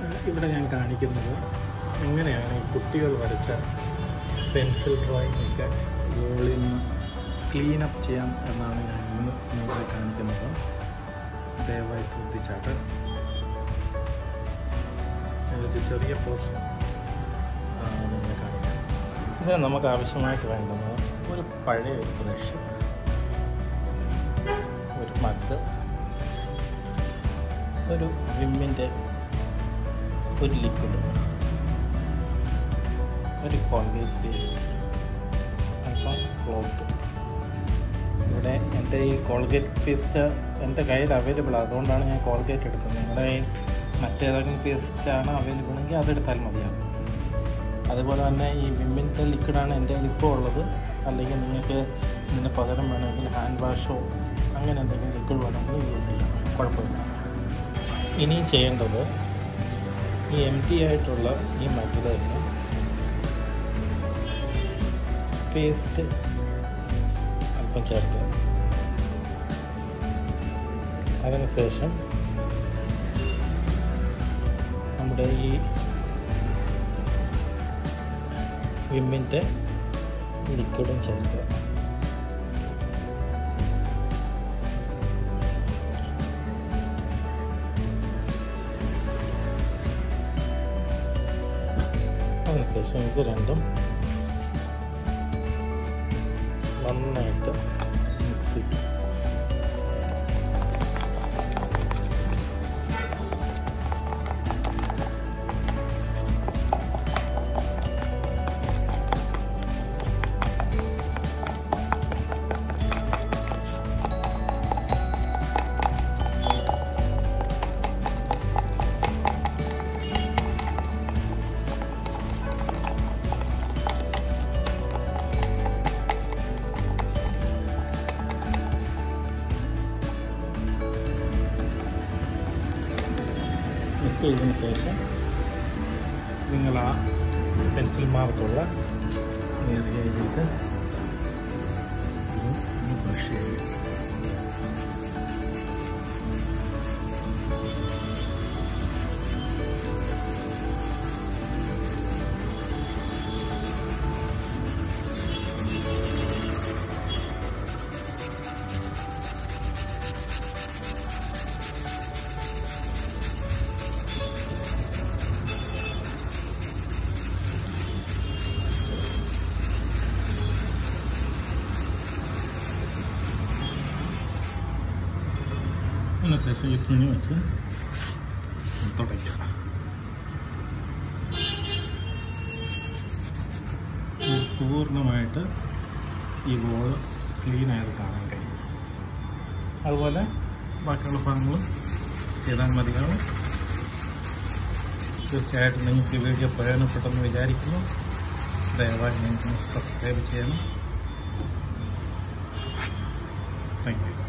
ഇവിടെ ഞാൻ കാണിക്കുന്നത് എങ്ങനെയാണ് ഈ കുട്ടികൾ വരച്ച പെൻസിൽ ഡ്രോയിങ് ഒക്കെ വോളിൽ നിന്ന് ക്ലീൻ അപ്പ് ചെയ്യാം എന്നാണ് ഞാൻ ഇന്ന് നിങ്ങളെ കാണിക്കുന്നത് ദയവായി ശ്രദ്ധിച്ചാട്ട് ഒരു ചെറിയ പോർഷൻ നിങ്ങളെ കാണിക്കാം ഇതിന് നമുക്ക് ആവശ്യമായിട്ട് വേണ്ടുന്നത് ഒരു പഴയ ഒരു ബ്രഷ് ഒരു മഗ് ഒരു വിമ്മിൻ്റെ ഒരു ലിക്വിഡ് ഒരു കോൾഗേറ്റ് പേസ്റ്റ് അല്പം ക്ലോത്ത് ഇവിടെ എൻ്റെ ഈ കോൾഗേറ്റ് പേസ്റ്റ് എൻ്റെ കയ്യിൽ അവൈലബിൾ അതുകൊണ്ടാണ് ഞാൻ കോൾഗേറ്റ് എടുക്കുന്നത് നിങ്ങളുടെ കയ്യിൽ മറ്റേതെങ്കിലും പേസ്റ്റാണ് അവൈലബിൾ എങ്കിൽ അതെടുത്താൽ മതിയാകും അതുപോലെ തന്നെ ഈ വിമ്മിൻ്റെ ലിക്വിഡാണ് എൻ്റെ കയ്യിൽ ഇപ്പോൾ ഉള്ളത് അല്ലെങ്കിൽ നിങ്ങൾക്ക് ഇതിന് പകരം വേണമെങ്കിൽ ഹാൻഡ് വാഷോ അങ്ങനെ എന്തെങ്കിലും ലിക്വിഡ് വേണമെങ്കിൽ യൂസ് ചെയ്യാം കുഴപ്പമില്ല ഇനി ചെയ്യേണ്ടത് ഈ എം ടി ആയിട്ടുള്ള ഈ മഗ്ഗിൽ തന്നെ പേസ്റ്റ് അല്പം ചേർക്കുക അതിനുശേഷം നമ്മുടെ ഈ വിമ്മിൻ്റെ ലിക്വിഡും ചേർക്കുക അതിനുശേഷം ഇത് രണ്ടും നന്നായിട്ട് മിക്സ് ചെയ്യും മിക്സ് ചെയ്തതിന് ശേഷം നിങ്ങൾ ആ പെൻസിൽ മാർക്കുള്ള നേരിയ ഇതിലേക്ക് ബ്രഷ് ചെയ്യും അതിനുശേഷം ഈ തുണി വെച്ച് തുടയ്ക്കുക ഇത് പൂർണ്ണമായിട്ട് ഈ ബോൾ ക്ലീൻ ആയത് കാണാൻ കഴിയും അതുപോലെ ബാക്കിയുള്ള ഭാഗങ്ങളും ചെയ്താൽ മതിയാവും തീർച്ചയായിട്ടും നിങ്ങൾക്ക് ഈ വീഡിയോ പ്രയോജനപ്പെട്ടെന്ന് വിചാരിക്കുന്നു ദയവായി നിങ്ങൾക്ക് സബ്സ്ക്രൈബ് ചെയ്യണം താങ്ക് യു